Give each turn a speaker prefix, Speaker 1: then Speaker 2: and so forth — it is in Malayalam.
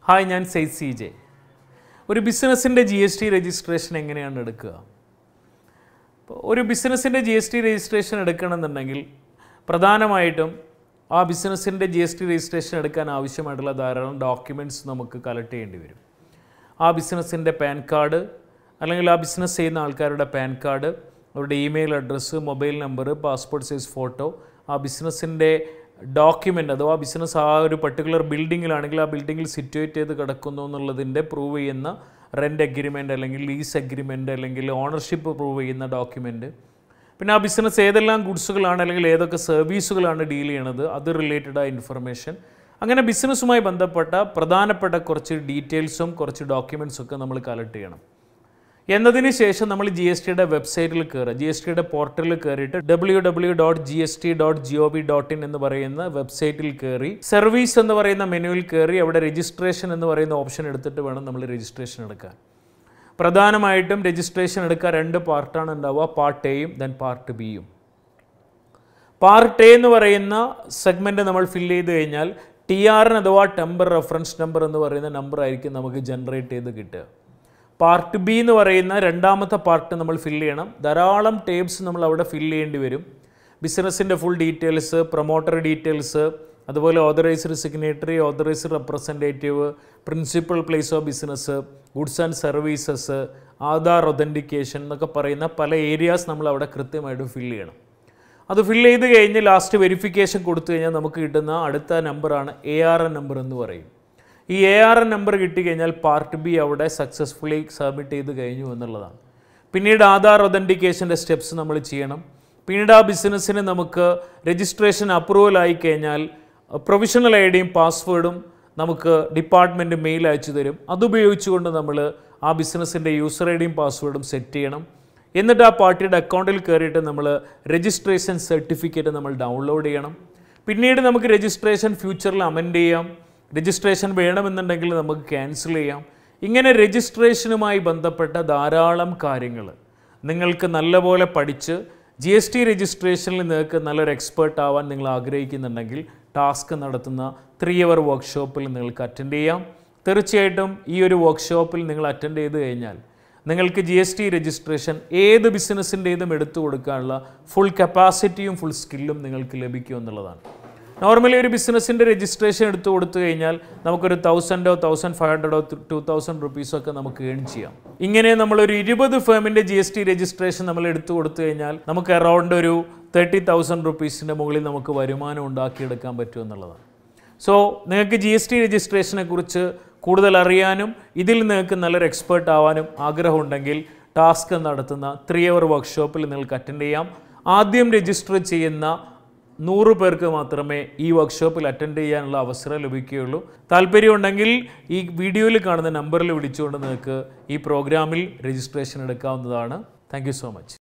Speaker 1: ഹായ് ഞാൻ സെയ്ത് സി ജെ ഒരു ബിസിനസ്സിൻ്റെ ജി എസ് ടി രജിസ്ട്രേഷൻ എങ്ങനെയാണ് എടുക്കുക ഇപ്പോൾ ഒരു ബിസിനസ്സിൻ്റെ ജി എസ് ടി രജിസ്ട്രേഷൻ എടുക്കണമെന്നുണ്ടെങ്കിൽ പ്രധാനമായിട്ടും ആ ബിസിനസ്സിൻ്റെ ജി എസ് ടി രജിസ്ട്രേഷൻ എടുക്കാൻ ആവശ്യമായിട്ടുള്ള ധാരാളം ഡോക്യുമെൻറ്റ്സ് നമുക്ക് കളക്ട് ചെയ്യേണ്ടി വരും ആ ബിസിനസ്സിൻ്റെ പാൻ കാർഡ് അല്ലെങ്കിൽ ആ ബിസിനസ് ചെയ്യുന്ന ആൾക്കാരുടെ പാൻ കാർഡ് അവരുടെ email address mobile number passport size photo ആ ബിസിനസ്സിൻ്റെ ഡോക്യുമെൻ്റ് അഥവാ ബിസിനസ് ആ ഒരു പർട്ടിക്കുലർ ബിൽഡിങ്ങിലാണെങ്കിൽ ആ ബിൽഡിങ്ങിൽ സിറ്റുവേറ്റ് ചെയ്ത് കിടക്കുന്നു എന്നുള്ളതിൻ്റെ പ്രൂവ് ചെയ്യുന്ന റെൻ്റ് അഗ്രിമെൻ്റ് അല്ലെങ്കിൽ ലീസ് അഗ്രിമെൻ്റ് അല്ലെങ്കിൽ ഓണർഷിപ്പ് പ്രൂവ് ചെയ്യുന്ന ഡോക്യുമെൻ്റ് പിന്നെ ആ ബിസിനസ് ഏതെല്ലാം ഗുഡ്സുകളാണ് അല്ലെങ്കിൽ ഏതൊക്കെ സർവീസുകളാണ് ഡീൽ ചെയ്യണത് അത് റിലേറ്റഡ് ആയ ഇൻഫർമേഷൻ അങ്ങനെ ബിസിനസ്സുമായി ബന്ധപ്പെട്ട പ്രധാനപ്പെട്ട കുറച്ച് ഡീറ്റെയിൽസും കുറച്ച് ഡോക്യുമെൻറ്റ്സും ഒക്കെ നമ്മൾ കളക്ട് ചെയ്യണം എന്നതിന് ശേഷം നമ്മൾ ജി എസ് ടിയുടെ വെബ്സൈറ്റിൽ കയറുക ജി എസ് ടിയുടെ പോർട്ടലിൽ കയറിയിട്ട് W W dot G S T dot G O V dot in എന്ന് പറയുന്ന വെബ്സൈറ്റിൽ കയറി സർവീസ് എന്ന് പറയുന്ന മെനുവിൽ കയറി അവിടെ രജിസ്ട്രേഷൻ എന്ന് പറയുന്ന ഓപ്ഷൻ എടുത്തിട്ട് വേണം നമ്മൾ രജിസ്ട്രേഷൻ എടുക്കാൻ പ്രധാനമായിട്ടും രജിസ്ട്രേഷൻ എടുക്കാൻ രണ്ട് പാർട്ടാണ് ഉണ്ടാവുക പാർട്ട് എയും ദെൻ പാർട്ട് ബിയും പാർട്ട് എ എന്ന് പറയുന്ന സെഗ്മെൻറ്റ് നമ്മൾ ഫില്ല് ചെയ്ത് കഴിഞ്ഞാൽ ടി ആറിന് അഥവാ ടെമ്പർ റെഫറൻസ് നമ്പർ എന്ന് പറയുന്ന നമ്പർ ആയിരിക്കും നമുക്ക് ജനറേറ്റ് ചെയ്ത് കിട്ടുക പാർട്ട് ബി എന്ന് പറയുന്ന രണ്ടാമത്തെ പാർട്ട് നമ്മൾ ഫില്ല് ചെയ്യണം ധാരാളം ടേബ്സ് നമ്മൾ അവിടെ ഫില്ല് ചെയ്യേണ്ടി വരും ബിസിനസ്സിൻ്റെ ഫുൾ ഡീറ്റെയിൽസ് പ്രൊമോട്ടർ ഡീറ്റെയിൽസ് അതുപോലെ authorised signatory authorised representative principal place of business goods and services Aadhaar authentication എന്നൊക്കെ പറയുന്ന പല ഏരിയാസ് നമ്മൾ അവിടെ കൃത്യമായിട്ട് ഫില്ല് ചെയ്യണം അത് ഫില്ല് ചെയ്ത് കഴിഞ്ഞ് ലാസ്റ്റ് വെരിഫിക്കേഷൻ കൊടുത്തു കഴിഞ്ഞാൽ നമുക്ക് കിട്ടുന്ന അടുത്ത നമ്പറാണ് എ ആർ എൻ നമ്പർ എന്ന് പറയും ഈ എ ആർ എൻ നമ്പർ കിട്ടിക്കഴിഞ്ഞാൽ പാർട്ട് ബി അവിടെ സക്സസ്ഫുള്ളി സബ്മിറ്റ് ചെയ്ത് കഴിഞ്ഞു എന്നുള്ളതാണ് പിന്നീട് ആധാർ ഒതൻറ്റിക്കേഷൻ്റെ സ്റ്റെപ്സ് നമ്മൾ ചെയ്യണം പിന്നീട് ആ ബിസിനസ്സിന് നമുക്ക് രജിസ്ട്രേഷൻ അപ്രൂവൽ ആയി കഴിഞ്ഞാൽ പ്രൊവിഷണൽ ഐ ഡിയും പാസ്വേഡും നമുക്ക് ഡിപ്പാർട്ട്മെൻറ്റ് മെയിൽ അയച്ചു തരും അതുപയോഗിച്ചുകൊണ്ട് നമ്മൾ ആ ബിസിനസ്സിൻ്റെ യൂസർ ഐ ഡിയും പാസ്വേഡും സെറ്റ് ചെയ്യണം എന്നിട്ട് ആ പാർട്ടിയുടെ അക്കൗണ്ടിൽ കയറിയിട്ട് നമ്മൾ രജിസ്ട്രേഷൻ സർട്ടിഫിക്കറ്റ് നമ്മൾ ഡൗൺലോഡ് ചെയ്യണം പിന്നീട് നമുക്ക് രജിസ്ട്രേഷൻ ഫ്യൂച്ചറിൽ അമെൻഡ് ചെയ്യാം രജിസ്ട്രേഷൻ വേണമെന്നുണ്ടെങ്കിൽ നമുക്ക് ക്യാൻസൽ ചെയ്യാം ഇങ്ങനെ രജിസ്ട്രേഷനുമായി ബന്ധപ്പെട്ട ധാരാളം കാര്യങ്ങൾ നിങ്ങൾക്ക് നല്ലപോലെ പഠിച്ച് ജി എസ് ടി രജിസ്ട്രേഷനിൽ നിങ്ങൾക്ക് നല്ലൊരു എക്സ്പേർട്ട് ആവാൻ നിങ്ങൾ ആഗ്രഹിക്കുന്നുണ്ടെങ്കിൽ ടാസ്ക് നടത്തുന്ന ത്രീ അവർ വർക്ക്ഷോപ്പിൽ നിങ്ങൾക്ക് അറ്റൻഡ് ചെയ്യാം തീർച്ചയായിട്ടും ഈ ഒരു വർക്ക്ഷോപ്പിൽ നിങ്ങൾ അറ്റൻഡ് ചെയ്ത് കഴിഞ്ഞാൽ നിങ്ങൾക്ക് ജി എസ് ടി രജിസ്ട്രേഷൻ ഏത് ബിസിനസ്സിൻ്റേതും എടുത്തു കൊടുക്കാനുള്ള ഫുൾ കപ്പാസിറ്റിയും ഫുൾ സ്കില്ലും നിങ്ങൾക്ക് ലഭിക്കും എന്നുള്ളതാണ് നോർമലി ഒരു ബിസിനസ്സിൻ്റെ രജിസ്ട്രേഷൻ എടുത്തു കൊടുത്തു കഴിഞ്ഞാൽ നമുക്കൊരു തൗസൻഡോ തൗസൻഡ് ഫൈവ് ഹൺഡ്രഡോ ടു തൗസൻഡ് റുപ്പീസോ ഒക്കെ നമുക്ക് ഏൺ ചെയ്യാം ഇങ്ങനെ നമ്മളൊരു ഇരുപത് ഫേമിൻ്റെ ജി എസ് ടി രജിസ്ട്രേഷൻ നമ്മൾ എടുത്തു കൊടുത്തു കഴിഞ്ഞാൽ നമുക്ക് അറൗണ്ട് ഒരു തേർട്ടി തൗസൻഡ് റുപ്പീസിൻ്റെ മുകളിൽ നമുക്ക് വരുമാനം ഉണ്ടാക്കിയെടുക്കാൻ പറ്റും എന്നുള്ളതാണ് സോ നിങ്ങൾക്ക് ജി എസ് ടി രജിസ്ട്രേഷനെ കുറിച്ച് കൂടുതൽ അറിയാനും ഇതിൽ നിങ്ങൾക്ക് നല്ലൊരു എക്സ്പേർട്ട് ആവാനും ആഗ്രഹമുണ്ടെങ്കിൽ ടാസ്ക് നടത്തുന്ന ത്രീ അവർ വർക്ക്ഷോപ്പിൽ നിങ്ങൾക്ക് അറ്റൻഡ് ചെയ്യാം ആദ്യം രജിസ്റ്റർ ചെയ്യുന്ന നൂറ് പേർക്ക് മാത്രമേ ഈ വർക്ക്ഷോപ്പിൽ അറ്റൻഡ് ചെയ്യാനുള്ള അവസരം ലഭിക്കുകയുള്ളൂ താല്പര്യമുണ്ടെങ്കിൽ ഈ വീഡിയോയിൽ കാണുന്ന നമ്പറിൽ വിളിച്ചുകൊണ്ട് നിങ്ങൾക്ക് ഈ പ്രോഗ്രാമിൽ രജിസ്ട്രേഷൻ എടുക്കാവുന്നതാണ് താങ്ക് സോ മച്ച്